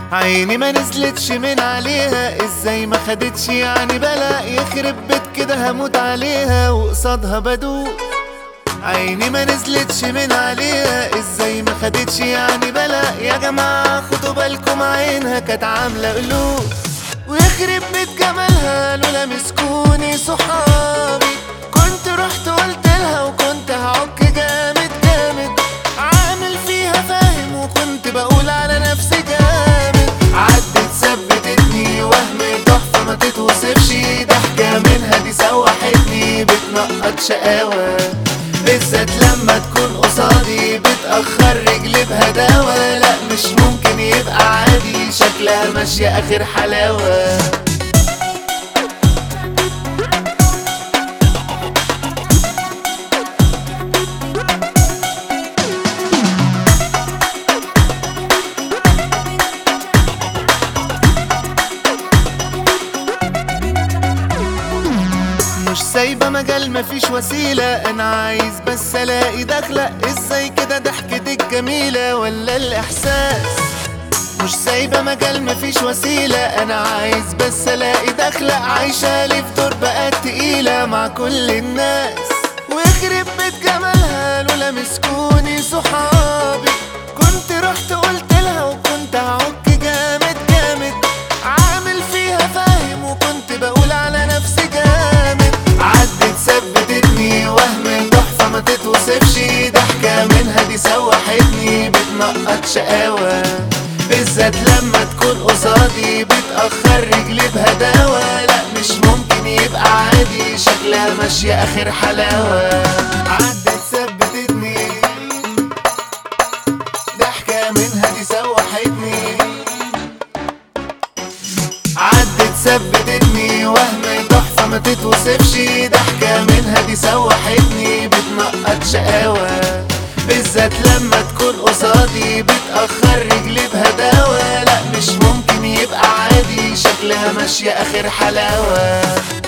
عيني ما نزلتش من عليها ازاي ما خدتش يعني بلا يخرب بيت كده هموت عليها وقصادها بدوق عيني ما نزلتش من عليها ازاي ما خدتش يعني بلا يا جماعة خدوا بالكم عينها كانت عاملة قلوب ويخرب بيت جمالها لولا مسكوني صحابي كنت رحت قلت لها وكنت هعك جامد جامد عامل فيها فاهم وكنت بقول على نفسي جامد عدت ثبتتني وهم تحفة ما تتوصفش ضحكة منها دي سوحتني بتنقط شقاوة بالذات لما تكون قصادي بتأخر رجلي بهداوة لا مش ممكن يبقى عادي شكلها ماشية آخر حلاوة مش سايبة مجال مفيش وسيلة أنا عايز بس ألاقي دخلة إزاي كده ضحكتك جميلة ولا الإحساس مش سايبة مجال مفيش وسيلة أنا عايز بس ألاقي دخلة عايشة لي في دور بقت تقيلة مع كل الناس ويخرب بيت جمالها لولا مسكوني صحابي كنت رحت قلت لها وكنت هعك جامد جامد عامل فيها فاهم وكنت بقول على نفسي جامد عدت ثبتتني وهم تحفة ما تتوصفش ضحكة منها دي سوحتني بتنقط شقاوة بالذات لما تكون قصادي بتأخر رجلي بهداوة لا مش ممكن يبقى عادي شكلها ماشية آخر حلاوة عدت ثبتتني ضحكة منها دي سوحتني عدت ثبتتني وهم تحفة ما تتوصفش ضحكة منها دي سوحتني بتنقط شقاوة بالذات لما تكون قصادي بتأخر رجلي بهداوة لا مش ممكن يبقى عادي شكلها ماشية آخر حلاوة